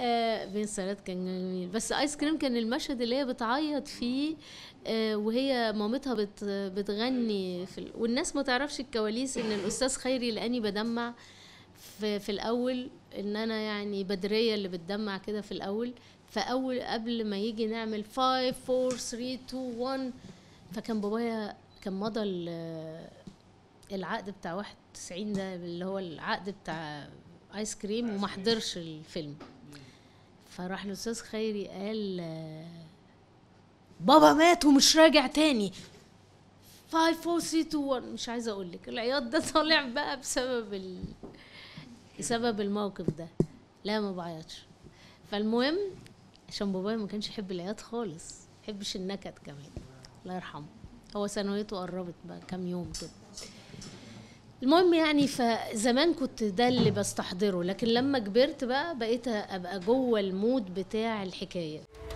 آه بين السنوات كان جميل بس ايس كريم كان المشهد اللي هي بتعيط فيه آه وهي مامتها بت بتغني في ال... والناس ما تعرفش الكواليس ان الاستاذ خيري لاني بدمع في, في الاول ان انا يعني بدريه اللي بتدمع كده في الاول فاول قبل ما يجي نعمل 5 4 3 2 1 فكان بابايا كان مضى ال- العقد بتاع 91 ده اللي هو العقد بتاع ايس كريم وما حضرش الفيلم فراح الاستاذ خيري قال آه، بابا مات ومش راجع تاني 5 4 3 2 1 مش عايزه اقول لك العياط ده طالع بقى بسبب ال... بسبب الموقف ده لا ما بعيطش فالمهم عشان بابايا ما كانش يحب العياط خالص ما يحبش النكد كمان الله يرحمه هو ثانويته قربت بقى كام يوم كده المهم يعني فزمان كنت ده اللي بستحضره لكن لما كبرت بقى بقيت ابقى جوه المود بتاع الحكايه